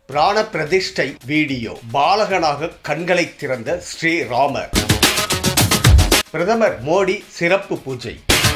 பிராண பிரதிஷ்டை வீடியோ பாலகனாக கண்களை திறந்த ஸ்ரீராமர் பிரதமர் மோடி சிறப்பு பூஜை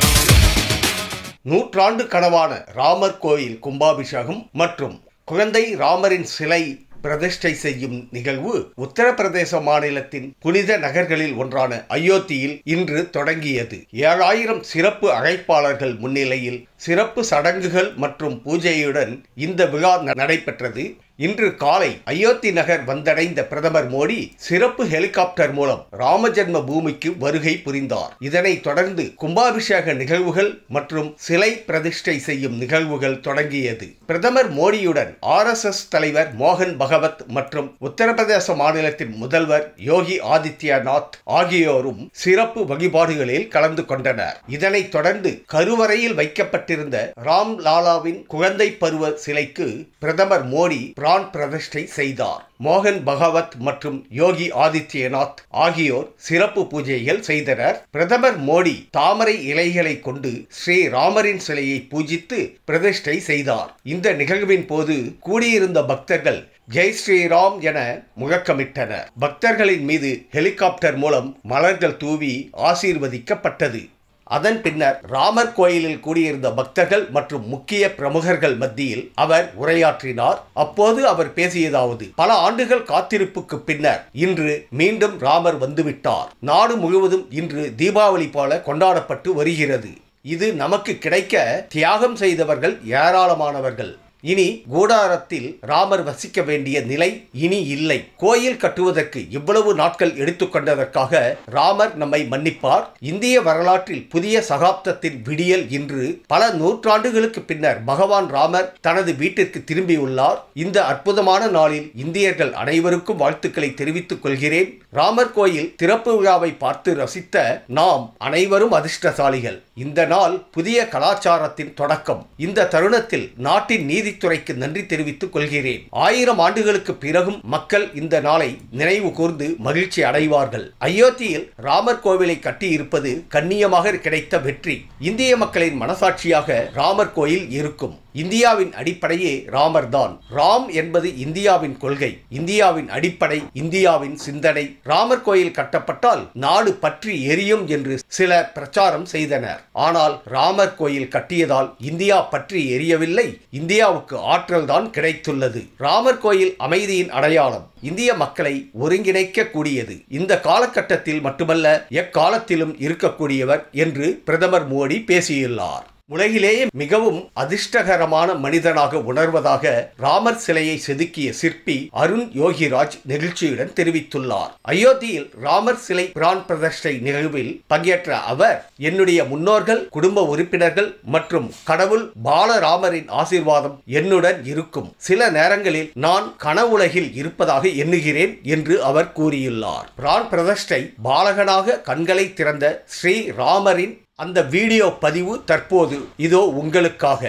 நூற்றாண்டு கனவான ராமர் கோயில் கும்பாபிஷேகம் மற்றும் குழந்தை ராமரின் சிலை பிரதிஷ்டை செய்யும் நிகழ்வு உத்தரப்பிரதேச மாநிலத்தின் புனித நகர்களில் ஒன்றான அயோத்தியில் இன்று தொடங்கியது ஏழாயிரம் சிறப்பு அழைப்பாளர்கள் முன்னிலையில் சிறப்பு சடங்குகள் மற்றும் பூஜையுடன் இந்த விழா நடைபெற்றது இன்று காலை அயோத்தி நகர் வந்தடைந்த பிரதமர் மோடி சிறப்பு ஹெலிகாப்டர் மூலம் ராமஜென்ம பூமிக்கு வருகை புரிந்தார் இதனைத் தொடர்ந்து கும்பாபிஷேக நிகழ்வுகள் மற்றும் சிலை பிரதிஷ்டை செய்யும் நிகழ்வுகள் தொடங்கியது பிரதமர் மோடியுடன் ஆர்எஸ்எஸ் தலைவர் மோகன் பகவத் மற்றும் உத்தரப்பிரதேச மாநிலத்தின் முதல்வர் யோகி ஆதித்யநாத் ஆகியோரும் சிறப்பு வழிபாடுகளில் கலந்து கொண்டனர் இதனைத் தொடர்ந்து கருவறையில் வைக்கப்பட்டிருந்த ராம் லாலாவின் குழந்தை பருவ சிலைக்கு பிரதமர் மோடி பிரான் பிரதிஷ்டை செய்தார் மோகன் பகவத் மற்றும் யோகி ஆதித்யநாத் ஆகியோர் சிறப்பு பூஜைகள் செய்தனர் பிரதமர் மோடி தாமரை இலைகளை கொண்டு ஸ்ரீ ராமரின் சிலையை பூஜித்து பிரதிஷ்டை செய்தார் இந்த நிகழ்வின் போது கூடியிருந்த பக்தர்கள் ஜெய் ஸ்ரீராம் என முழக்கமிட்டனர் பக்தர்களின் மீது ஹெலிகாப்டர் மூலம் மலர்கள் தூவி ஆசீர்வதிக்கப்பட்டது அதன் பின்னர் ராமர் கோயிலில் கூடியிருந்த பக்தர்கள் மற்றும் முக்கிய பிரமுகர்கள் மத்தியில் அவர் உரையாற்றினார் அப்போது அவர் பேசியதாவது பல ஆண்டுகள் காத்திருப்புக்கு பின்னர் இன்று மீண்டும் ராமர் வந்துவிட்டார் நாடு முழுவதும் இன்று தீபாவளி போல கொண்டாடப்பட்டு வருகிறது இது நமக்கு கிடைக்க தியாகம் செய்தவர்கள் ஏராளமானவர்கள் இனி கூடாரத்தில் ராமர் வசிக்க வேண்டிய நிலை இனி இல்லை கோயில் கட்டுவதற்கு இவ்வளவு நாட்கள் எடுத்துக்கொண்டதற்காக ராமர் நம்மை மன்னிப்பார் இந்திய வரலாற்றில் புதிய சகாப்தத்தின் விடியல் இன்று பல நூற்றாண்டுகளுக்கு பின்னர் பகவான் ராமர் தனது வீட்டிற்கு திரும்பியுள்ளார் இந்த அற்புதமான நாளில் இந்தியர்கள் அனைவருக்கும் வாழ்த்துக்களை தெரிவித்துக் கொள்கிறேன் ராமர் கோயில் திறப்பு விழாவை பார்த்து ரசித்த நாம் அனைவரும் அதிர்ஷ்டசாலிகள் இந்த நாள் புதிய கலாச்சாரத்தின் தொடக்கம் இந்த தருணத்தில் நாட்டின் நீதித்துறைக்கு நன்றி தெரிவித்துக் கொள்கிறேன் ஆயிரம் ஆண்டுகளுக்கு பிறகும் மக்கள் இந்த நாளை நினைவு கூர்ந்து மகிழ்ச்சி அடைவார்கள் அயோத்தியில் ராமர் கோவிலை கட்டியிருப்பது கண்ணியமாக கிடைத்த வெற்றி இந்திய மக்களின் மனசாட்சியாக ராமர் கோயில் இருக்கும் இந்தியாவின் அடிப்படையே ராமர் தான் ராம் என்பது இந்தியாவின் கொள்கை இந்தியாவின் அடிப்படை இந்தியாவின் சிந்தனை ராமர் கோயில் கட்டப்பட்டால் நாடு பற்றி எரியும் என்று சில பிரச்சாரம் செய்தனர் ஆனால் ராமர் கோயில் கட்டியதால் இந்தியா பற்றி எரியவில்லை இந்தியாவுக்கு ஆற்றல் தான் கிடைத்துள்ளது ராமர் கோயில் அமைதியின் அடையாளம் இந்திய மக்களை ஒருங்கிணைக்க கூடியது இந்த காலகட்டத்தில் மட்டுமல்ல எக்காலத்திலும் இருக்கக்கூடியவர் என்று பிரதமர் மோடி பேசியுள்ளார் உலகிலேயே மிகவும் அதிர்ஷ்டகரமான மனிதனாக உணர்வதாக ராமர் சிலையை செதுக்கிய சிற்பி அருண் யோகிராஜ் நெகிழ்ச்சியுடன் தெரிவித்துள்ளார் அயோத்தியில் ராமர் சிலை பிரான் பிரதிஷ்டை நிகழ்வில் பங்கேற்ற அவர் என்னுடைய முன்னோர்கள் குடும்ப உறுப்பினர்கள் மற்றும் கடவுள் பாலராமரின் ஆசீர்வாதம் என்னுடன் இருக்கும் சில நேரங்களில் நான் கனவுலகில் இருப்பதாக எண்ணுகிறேன் என்று அவர் கூறியுள்ளார் பிரான் பிரதிஷ்டை பாலகனாக கண்களை திறந்த ஸ்ரீ ராமரின் அந்த வீடியோ பதிவு தற்போது இதோ உங்களுக்காக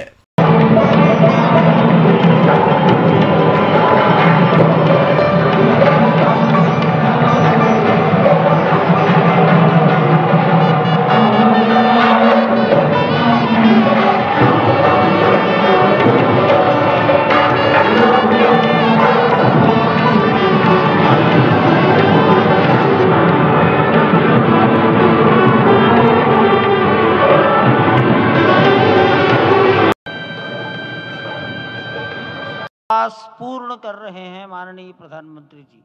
उपवास पूर्ण कर रहे हैं माननीय प्रधानमंत्री जी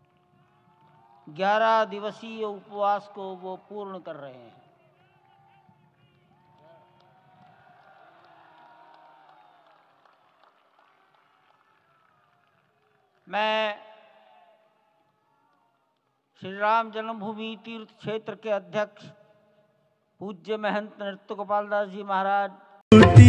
11 दिवसीय उपवास को वो पूर्ण कर रहे हैं मैं श्री राम जन्मभूमि तीर्थ क्षेत्र के अध्यक्ष पूज्य महंत नृत्य गोपाल दास जी महाराज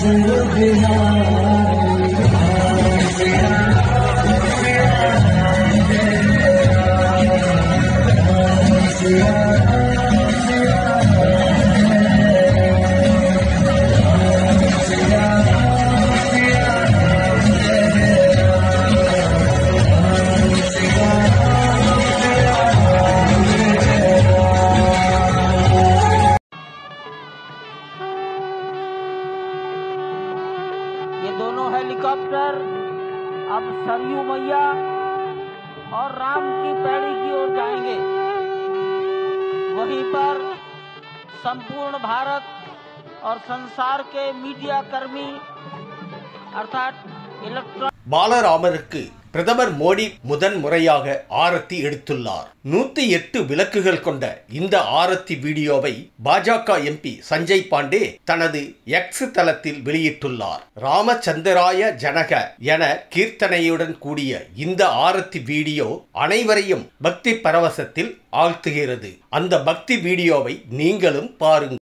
ये दोनों हेलीकॉप्टर अब सरयू मैया और राम की पैड़ी की ओर जाएंगे वहीं पर संपूर्ण भारत और संसार के मीडिया कर्मी अर्थात इलेक्ट्रॉनिक பாலராமருக்கு பிரதமர் மோடி முதன் முறையாக ஆரத்தி எடுத்துள்ளார் நூத்தி எட்டு விளக்குகள் கொண்ட இந்த ஆரத்தி வீடியோவை பாஜக எம்பி சஞ்சய் பாண்டே தனது எக்ஸ் தளத்தில் வெளியிட்டுள்ளார் ராமச்சந்திராய ஜனக என கீர்த்தனையுடன் கூடிய இந்த ஆரத்தி வீடியோ அனைவரையும் பக்தி பரவசத்தில் ஆழ்த்துகிறது அந்த பக்தி வீடியோவை நீங்களும் பாருங்கள்